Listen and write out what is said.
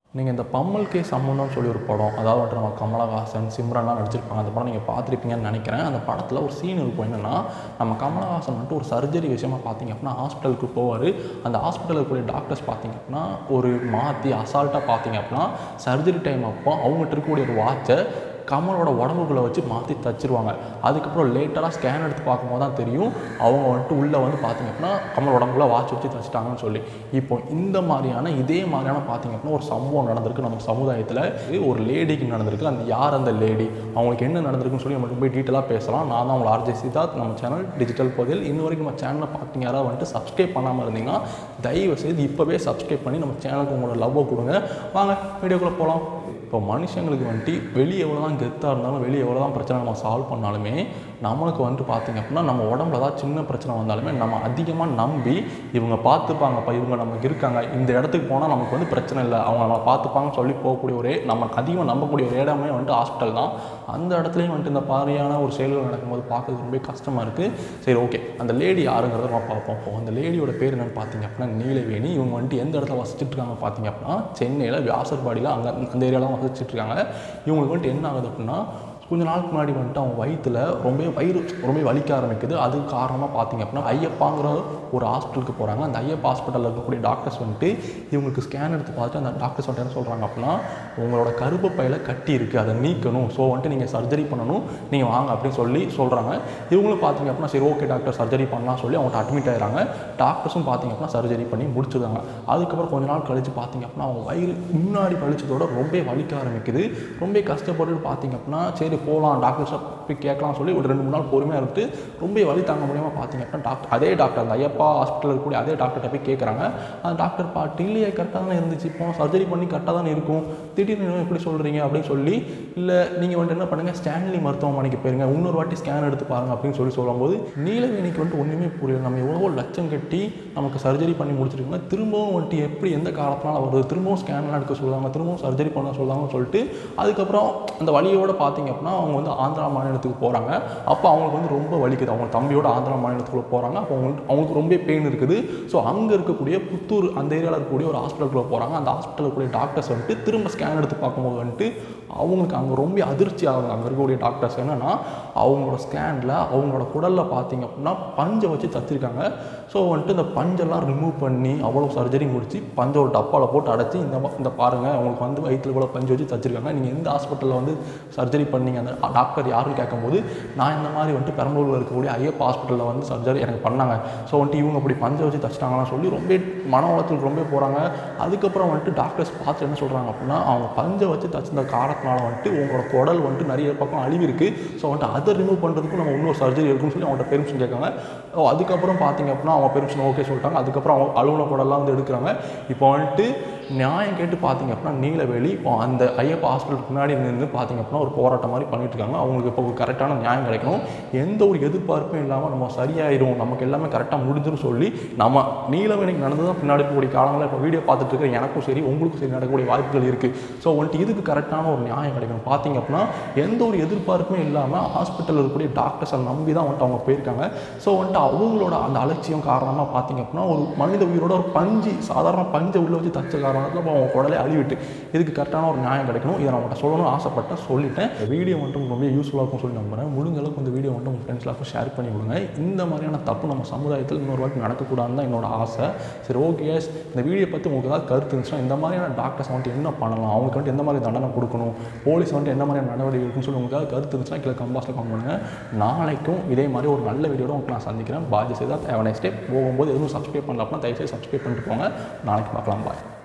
நீங்கள் இந்த பம்மல் கே சம்மந்தம்னு சொல்லி ஒரு படம் அதாவது வந்துட்டு நம்ம கமலஹாசன் சிம்ரன்லாம் நடிச்சிருப்பாங்க அந்த படம் நீங்கள் பார்த்துருப்பீங்கன்னு நினைக்கிறேன் அந்த படத்தில் ஒரு சீன் இருக்கும் என்னென்னா நம்ம கமலஹாசன் வந்துட்டு ஒரு சர்ஜரி விஷயமா பார்த்தீங்க அப்படின்னா ஹாஸ்பிட்டலுக்கு போவார் அந்த ஹாஸ்பிட்டலுக்கு போய் டாக்டர்ஸ் பார்த்தீங்க அப்படின்னா ஒரு மாற்றி அசால்ட்டாக பார்த்தீங்க அப்படின்னா சர்ஜரி டைம் அப்போ அவங்ககிட்ட இருக்கக்கூடிய ஒரு வாட்சை கமலோட உடம்புக்குள்ளே வச்சு மாற்றி தச்சிருவாங்க அதுக்கப்புறம் லேட்டராக ஸ்கேன் எடுத்து பார்க்கும்போது தான் தெரியும் அவங்க வந்துட்டு உள்ளே வந்து பார்த்தீங்க அப்படின்னா கமல் உடம்புக்குள்ள வாட்ச் வச்சு தச்சிட்டாங்கன்னு சொல்லி இப்போ இந்த மாதிரியான இதே மாதிரியான பார்த்தீங்க அப்படின்னா ஒரு சம்பவம் நடந்திருக்கு நம்ம சமுதாயத்தில் ஒரு லேடிக்கு நடந்திருக்கு அந்த யார் அந்த லேடி அவங்களுக்கு என்ன நடந்திருக்குன்னு சொல்லி நம்ம போய் டீட்டெயிலாக பேசலாம் நான் தான் உங்களை ஆர்ஜே சித்தார்த் நம்ம சேனல் டிஜிட்டல் பதில் இன்ன வரைக்கும் நம்ம சேனலை பார்த்தீங்க யாராவது வந்துட்டு சப்ஸ்கிரைப் பண்ணாமல் இருந்தீங்கன்னா தயவு செய்து இப்போவே சப்ஸ்கிரைப் பண்ணி நம்ம சேனலுக்கு உங்களோட லவ்வை கொடுங்க வாங்க வீடியோக்குள்ளே போகலாம் இப்போ மனுஷங்களுக்கு வந்துட்டு வெளியே எவ்வளோ தான் கெத்தாக இருந்தாலும் வெளியே எவ்வளோ தான் பிரச்சனை நம்ம சால்வ் பண்ணாலுமே நம்மளுக்கு வந்துட்டு பார்த்திங்க அப்படின்னா நம்ம உடம்புல ஏதாவது சின்ன பிரச்சனை வந்தாலுமே நம்ம அதிகமாக நம்பி இவங்க பார்த்துப்பாங்கப்பா இவங்க நமக்கு இருக்காங்க இந்த இடத்துக்கு போனால் நமக்கு வந்து பிரச்சனை இல்லை அவங்க நம்மளை பார்த்துப்பாங்கன்னு சொல்லி போகக்கூடிய ஒரே நம்ம அதிகமாக நம்பக்கூடிய ஒரு இடமே வந்துட்டு ஹாஸ்பிட்டல் தான் அந்த இடத்துலையும் வந்துட்டு இந்த பாரியான ஒரு செயல்கள் நடக்கும்போது பார்க்கறது ரொம்ப கஷ்டமாக இருக்குது சரி ஓகே அந்த லேடி யாருங்கிறத நம்ம பார்ப்போம் இப்போ அந்த லேடியோட பேர் என்னென்னு பார்த்தீங்க அப்படின்னா நீலவேணி இவங்க வந்துட்டு எந்த இடத்துல வசிச்சுட்டு இருக்காங்க பார்த்தீங்க அப்படின்னா சென்னையில் வியாசர்பாடியில் அங்கே அந்த ஏரியாலாம் வசிச்சுட்டு இருக்காங்க இவங்களுக்கு வந்துட்டு என்ன ஆகுது அப்படின்னா கொஞ்ச நாளுக்கு முன்னாடி வந்துட்டு அவங்க வயிற்றில் ரொம்ப வயிறு ரொம்ப வலிக்க ஆரம்பிக்குது அதுக்கு காரணமாக பார்த்தீங்க அப்படின்னா ஐயப்பாங்கிற ஒரு ஹாஸ்பிட்டலுக்கு போகிறாங்க அந்த ஐயப்பா ஹாஸ்பிட்டலில் இருக்கக்கூடிய டாக்டர்ஸ் வந்துட்டு இவங்களுக்கு ஸ்கேன் எடுத்து பார்த்துட்டு அந்த டாக்டர்ஸ் வந்துட்டு என்ன சொல்கிறாங்க அப்படின்னா உங்களோட கருப்பப்பையில் கட்டி இருக்குது அதை நீக்கணும் ஸோ வந்துட்டு நீங்கள் சர்ஜரி பண்ணணும் நீங்கள் வாங்க அப்படின்னு சொல்லி சொல்கிறாங்க இவங்களும் பார்த்தீங்க அப்படின்னா சரி ஓகே டாக்டர் சர்ஜரி பண்ணலாம் சொல்லி அவங்கள்ட்ட அட்மிட் ஆகிறாங்க டாக்டர்ஸும் பார்த்தீங்க அப்படின்னா சர்ஜரி பண்ணி முடிச்சிருக்காங்க அதுக்கப்புறம் கொஞ்ச நாள் கழித்து பார்த்தீங்க அப்படின்னா அவங்க வயிறு முன்னாடி வலிச்சதோட ரொம்ப வலிக்க ஆரம்பிக்குது ரொம்ப கஷ்டப்பட்டு பார்த்தீங்க அப்படின்னா சரி போகலாம் டாக்டர்ஸை போய் கேட்கலாம் சொல்லி ஒரு ரெண்டு மூணு நாள் பொறுமையாக இருந்துட்டு ரொம்ப வலி தாங்க முடியாமல் பார்த்தீங்க அப்படின்னா டாக்டர் அதே டாக்டர் அந்த ஐயப்பா ஹாஸ்பிட்டலில் இருக்கக்கூடிய அதே டாக்டர்கிட்ட போய் கேட்குறாங்க அந்த டாக்டர் பாட்டு இல்லையே கரெக்டாக தானே இருந்துச்சு இப்போ சர்ஜரி பண்ணி கரெக்டாக தானே இருக்கும் திடீர்னு என்ன எப்படி சொல்கிறீங்க அப்படின்னு சொல்லி இல்லை நீங்கள் வந்துட்டு என்ன பண்ணுங்கள் ஸ்டான்லி மருத்துவமனைக்கு போயிருங்க இன்னொரு வாட்டி ஸ்கேன் எடுத்து பாருங்க அப்படின்னு சொல்லி சொல்லும்போது நீலவேணிக்கு வந்துட்டு ஒன்றுமே புரியல நம்ம எவ்வளவோ லட்சம் கட்டி நமக்கு சர்ஜரி பண்ணி முடிச்சிருக்கோங்க திரும்பவும் வந்துட்டு எப்படி எந்த காலத்தினால வருது திரும்பவும் ஸ்கேன்லாம் எடுக்க சொல்லுவாங்க திரும்பவும் சர்ஜரி பண்ண சொல்லுவாங்கன்னு சொல்லிட்டு அதுக்கப்புறம் அந்த வலியோட பார்த்தீங்க அப்படின்னா அவங்க வந்து ஆந்திரா மாநிலத்துக்கு போகிறாங்க அப்போ அவங்களுக்கு வந்து ரொம்ப வலிக்குது அவங்க தம்பியோட ஆந்திரா மாநிலத்துக்குள்ள போகிறாங்க அப்போ அவங்களுக்கு அவங்களுக்கு ரொம்ப பெயின் இருக்குது ஸோ அங்கே இருக்கக்கூடிய புத்தூர் அந்த ஏரியாவில் இருக்கக்கூடிய ஒரு ஹாஸ்பிட்டலுக்குள்ள போகிறாங்க அந்த ஹாஸ்பிட்டலில் இருக்கக்கூடிய டாக்டர்ஸ் வந்துட்டு திரும்ப ஸ்கேன் எடுத்து பார்க்கும்போது வந்துட்டு அவங்களுக்கு அங்கே ரொம்ப அதிர்ச்சி ஆகுங்க அங்கே இருக்கக்கூடிய டாக்டர்ஸ் என்னென்னா அவங்களோட ஸ்கேனில் அவங்களோட குடலில் பார்த்தீங்க அப்படின்னா பஞ்சை வச்சு தச்சிருக்காங்க ஸோ வந்துட்டு இந்த பஞ்செல்லாம் ரிமூவ் பண்ணி அவ்வளோ சர்ஜரி முடிச்சு பஞ்சை ஒரு டப்பாவில் போட்டு அடைச்சி இந்த பா- இந்த பாருங்கள் அவங்களுக்கு வந்து வயிற்றுல கூட பஞ்சு வச்சு தச்சிருக்காங்க நீங்கள் எந்த ஹாஸ்பிட்டலில் வந்து சர்ஜரி பண்ணீங்க அந்த டாக்டர் யாருன்னு கேட்கும்போது நான் இந்த மாதிரி வந்துட்டு பெரம்பலூரில் இருக்கக்கூடிய ஐயப்பா ஹாஸ்பிட்டலில் வந்து சர்ஜரி எனக்கு பண்ணாங்க ஸோ வந்துட்டு இவங்க அப்படி பஞ்சை வச்சு தச்சிட்டாங்கன்னு சொல்லி ரொம்ப மன உளத்துக்கு ரொம்ப போகிறாங்க அதுக்கப்புறம் வந்துட்டு டாக்டர்ஸ் பார்த்து என்ன சொல்கிறாங்க அப்படின்னா அவங்க பஞ்சை வச்சு தச்சிருந்த காரணத்தினால வந்துட்டு உங்களோட குடல் வந்துட்டு நிறைய பக்கம் அழிவு இருக்குது ஸோ வந்துட்டு அதை ரிமூவ் பண்ணுறதுக்கும் நம்ம இன்னொரு சர்ஜரி இருக்குன்னு சொல்லி அவங்கள்ட்ட பெர்மிஷன் கேட்காங்க ஓ அதுக்கப்புறம் பார்த்தீங்க அப்படின்னா அவங்க பெர்மிஷன் ஓகே சொல்லிட்டாங்க அதுக்கப்புறம் அவங்க அலுவலக குடல்லாம் வந்து எடுக்கிறாங்க இப்போ வந்துட்டு நியாயம் கேட்டு பார்த்தீங்க அப்படின்னா நீலவேலி இப்போ அந்த ஐயப்பா ஹாஸ்பிட்டலுக்கு முன்னாடி நின்று பார்த்தீங்க அப்படின்னா ஒரு போராட்டம் மாதிரி பண்ணிட்டு இருக்காங்க அவங்களுக்கு இப்போ ஒரு கரெக்டான நியாயம் கிடைக்கணும் எந்த ஒரு எதிர்பார்ப்பும் இல்லாமல் நம்ம சரியாயிரும் நமக்கு எல்லாமே கரெக்டாக முடிஞ்சிரும் சொல்லி நம்ம நீலவேணிக்கு நடந்தது தான் பின்னாடி இருக்கக்கூடிய காலங்களில் இப்போ வீடியோ பார்த்துட்டு இருக்கிற எனக்கும் சரி உங்களுக்கும் சரி நடக்கக்கூடிய வாய்ப்புகள் இருக்குது ஸோ வந்துட்டு இதுக்கு கரெக்டான ஒரு நியாயம் கிடைக்கணும் பார்த்தீங்க அப்படின்னா எந்த ஒரு எதிர்பார்ப்புமே இல்லாமல் ஹாஸ்பிட்டலில் இருக்கக்கூடிய டாக்டர்ஸை நம்பி தான் வந்துட்டு அவங்க போயிருக்காங்க ஸோ வந்துட்டு அவங்களோட அந்த அலட்சியம் காரணமாக பார்த்தீங்க அப்படின்னா ஒரு மனித உயிரோட ஒரு பஞ்சு சாதாரண பஞ்சை உள்ள வச்சு தச்ச காரணத்தில் அப்போ அவங்க குடலே அழிவிட்டு இதுக்கு கரெக்டான ஒரு நியாயம் கிடைக்கணும் இதை நான் உங்கள்கிட்ட சொல்லணும்னு ஆசைப்பட்டேன் சொல்லிட்டேன் இந்த வீடியோ வந்துட்டு உங்களுக்கு ரொம்ப யூஸ்ஃபுல்லாக இருக்கும் சொல்லி நம்புறேன் முடிஞ்ச அளவுக்கு இந்த வீடியோ வந்துட்டு உங்கள் ஃப்ரெண்ட்ஸ் எல்லாருக்கும் ஷேர் பண்ணி விடுங்க இந்த மாதிரியான தப்பு நம்ம சமுதாயத்தில் இன்னொரு வாட்டி நடக்கக்கூடாதுன்னு தான் என்னோட ஆசை சரி ஓகே இந்த வீடியோ பற்றி உங்களுக்கு ஏதாவது கருத்து இருந்துச்சுன்னா இந்த மாதிரியான டாக்டர்ஸ் வந்துட்டு என்ன பண்ணலாம் அவங்களுக்கு வந்துட்டு எந்த மாதிரி தண்டனை கொடுக்கணும் போலீஸ் வந்துட்டு என்ன மாதிரியான நடவடிக்கை இருக்குன்னு சொல்லி உங்களுக்கு ஏதாவது கருத்து இருந்துச்சுன்னா கீழே கம்பாஸில் கமெண்ட் பண்ணுங்கள் நாளைக்கும் இதே மாதிரி ஒரு நல்ல வீடியோட உங்களுக்கு நான் சந்திக்கிறேன் பாஜி செய்தால் தேவை நெக்ஸ்ட் டே போகும்போது எதுவும் சப்ஸ்கிரைப் பண்ணல அப்படின்னா தயவுசெய்து சப்ஸ்கிரைப் பண்ணிட்டு போங்க நாளைக்கு பார்க்கலாம் பாய்